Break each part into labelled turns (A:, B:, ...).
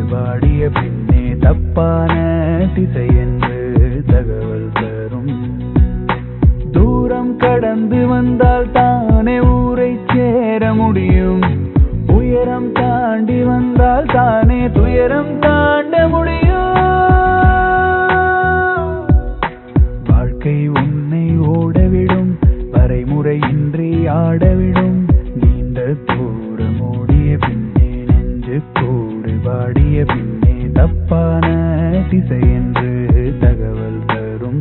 A: வாடிய பின்னே தப்பான திசை என்று தகவல் தரும் தூரம் கடந்து வந்தால் தானே ஊரை சேர முடியும் உயரம் தாண்டி வந்தால் தானே துயரம் தாண்ட முடியும் வாழ்க்கை உன்னை ஓடவிடும் வரைமுறையின்றி ஆடவிடும் நீண்ட தூரம் ஓடிய பின்னே நெஞ்சு கூடு வாடிய பின்னே தப்பான திசை என்று தகவல் தரும்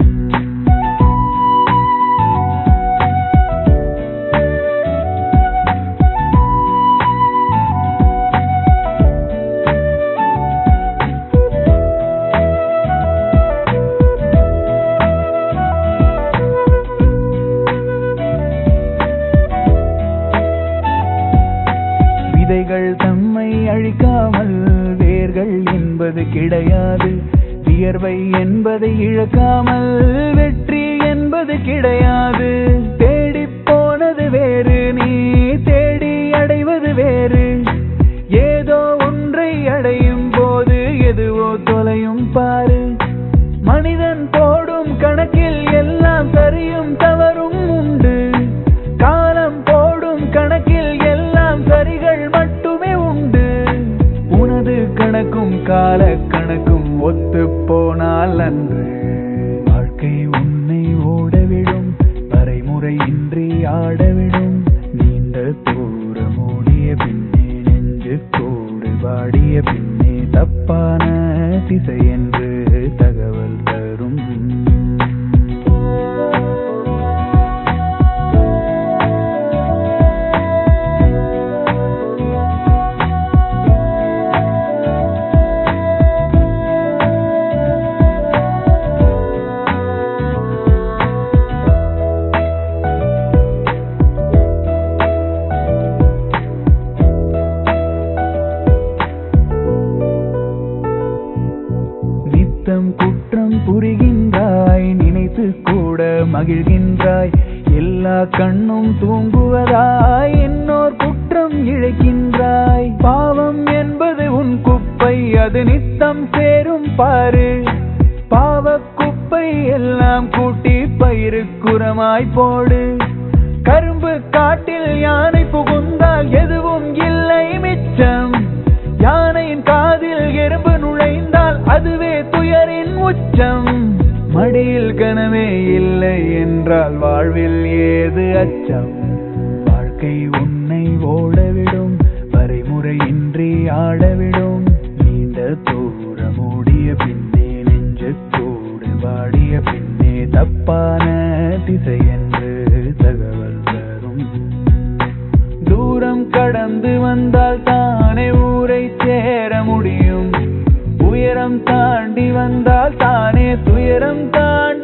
A: விதைகள் தம்மை அழிக்காமல் வேர்கள் என்பது கிடையாது வியர்வை என்பதை இழக்காமல் வெற்றி என்பது கிடையாது தேடி போனது வேறு நீ தேடி அடைவது வேறு ஏதோ ஒன்றை அடையும் போது எதுவோ தொலையும் பாரு மனிதன் போடும் கணக்கில் எல்லாம் சரியும் தவறும் உண்டு காலம் போடும் கணக்கில் எல்லாம் சரிகள் மட்டுமே உண்டு உனது கணக்கும் கால கணக்கும் ஒத்து போனால் அன்று வாழ்க்கை உன்னை ஓடவிடும் வரைமுறையின்றி ஆடவிடும் நீண்ட தூரம் ஓடிய பின்னே நெஞ்சு கூடு வாடிய பின்னே தப்பான திசை என்று தகவல் தரும் நித்தம் குற்றம் புரிகின்றாய் நினைத்து கூட மகிழ்கின்றாய் எல்லா கண்ணும் தூங்குவதாய் என்னோர் குற்றம் இழைக்கின்றாய் பாவம் என்பது உன் குப்பை அது நித்தம் சேரும் பாரு பாவ குப்பை எல்லாம் கூட்டி பயிருக்குறமாய் போடு கரும்பு காட்டில் யானை புகுந்தால் எதுவும் இல்லை மிச்சம் யானையின் காதில் எறும்பு நுழைந்தால் அதுவே துயரின் உச்சம் மடியில் கனவே இல்லை என்றால் வாழ்வில் ஏது அச்சம் வாழ்க்கை உன்னை ஓடவிடும் வரைமுறையின்றி ஆடவிடும் நீண்ட தூரம் ஓடிய பின்னே நெஞ்சு கூடு வாடிய பின்னே தப்பான திசை என்று தகவல் தரும் தூரம் கடந்து வந்தால் தானே ஊரை சேர முடியும் உயரம் தாண்டி வந்தால் தானே துயரம் தாண்ட